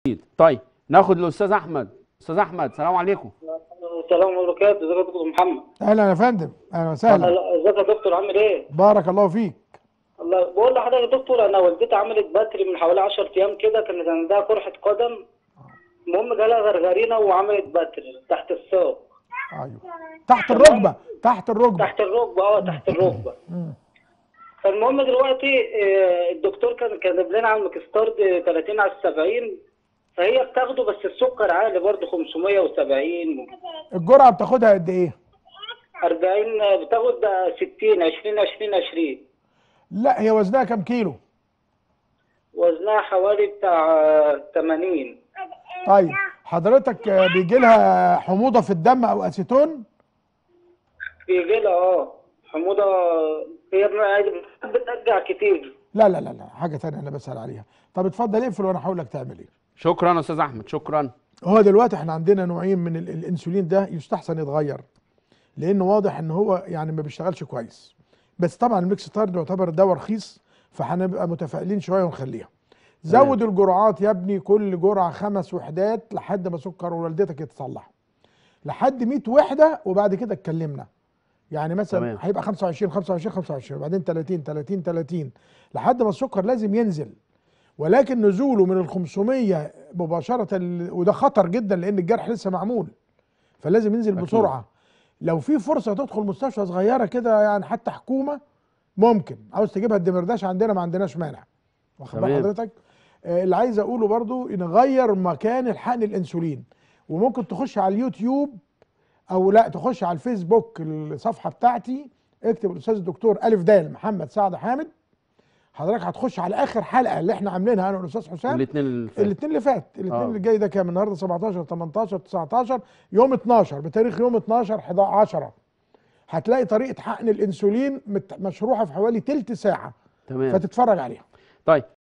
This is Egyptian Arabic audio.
طيب ناخد الاستاذ احمد استاذ احمد السلام عليكم السلام عليكم ازيك يا دكتور محمد اهلا يا فندم اهلا وسهلا ازيك يا دكتور عامل ايه؟ بارك الله فيك الله بقول لحضرتك يا دكتور انا والدتي عملت بتري من حوالي 10 ايام كده كانت عندها قرحه قدم المهم جالها غرغرينه وعملت بتري تحت الساق ايوه تحت الركبه تحت الركبه تحت الركبه اه تحت الركبه مم. فالمهم دلوقتي آه، الدكتور كان كاتب لنا على المكستارد 30 على 70 فهي بتاخده بس السكر عالي برضه 570 الجرعه بتاخدها قد ايه 40 بتاخد 60 20 20 20 لا هي وزنها كام كيلو وزنها حوالي بتاع آه، 80 طيب حضرتك آه، بيجي لها حموضه في الدم او اسيتون بيجي لها اه حموضه هي بتحب ترجع كتير لا لا لا لا حاجه تانية انا بسال عليها طب اتفضل اقفل وانا هقول لك تعمل ايه شكرا استاذ احمد شكرا هو دلوقتي احنا عندنا نوعين من ال- الانسولين ده يستحسن يتغير لانه واضح ان هو يعني ما بيشتغلش كويس بس طبعا الميكس تارد يعتبر دواء رخيص فهنبقى متفائلين شويه ونخليها زود الجرعات يا ابني كل جرعه خمس وحدات لحد ما سكر والدتك يتصلح لحد 100 وحده وبعد كده اتكلمنا يعني مثلا تمام. هيبقى 25 25 25 وبعدين 30 30 30 لحد ما السكر لازم ينزل ولكن نزوله من ال 500 مباشرة ال- وده خطر جدا لأن الجرح لسه معمول فلازم ينزل أكيد. بسرعة لو في فرصة تدخل مستشفى صغيرة كده يعني حتى حكومة ممكن عاوز تجيبها الدمرداش عندنا ما عندناش مانع واخد بال تمام. حضرتك آه، اللي عايز اقوله برضو نغير مكان الحقن الانسولين وممكن تخش على اليوتيوب او لا تخش على الفيسبوك الصفحه بتاعتي اكتب الاستاذ الدكتور الف دال محمد سعد حامد حضرتك هتخش على اخر حلقه اللي احنا عاملينها انا والاستاذ حسام الاثنين اللي فاتوا. الاثنين اللي فات الاثنين آه. اللي جاي ده كام النهارده 17 18 19 يوم 12 بتاريخ يوم 12 11 10 هتلاقي طريقه حقن الانسولين مت- مشروحه في حوالي تلت ساعه تمام فتتفرج عليها طيب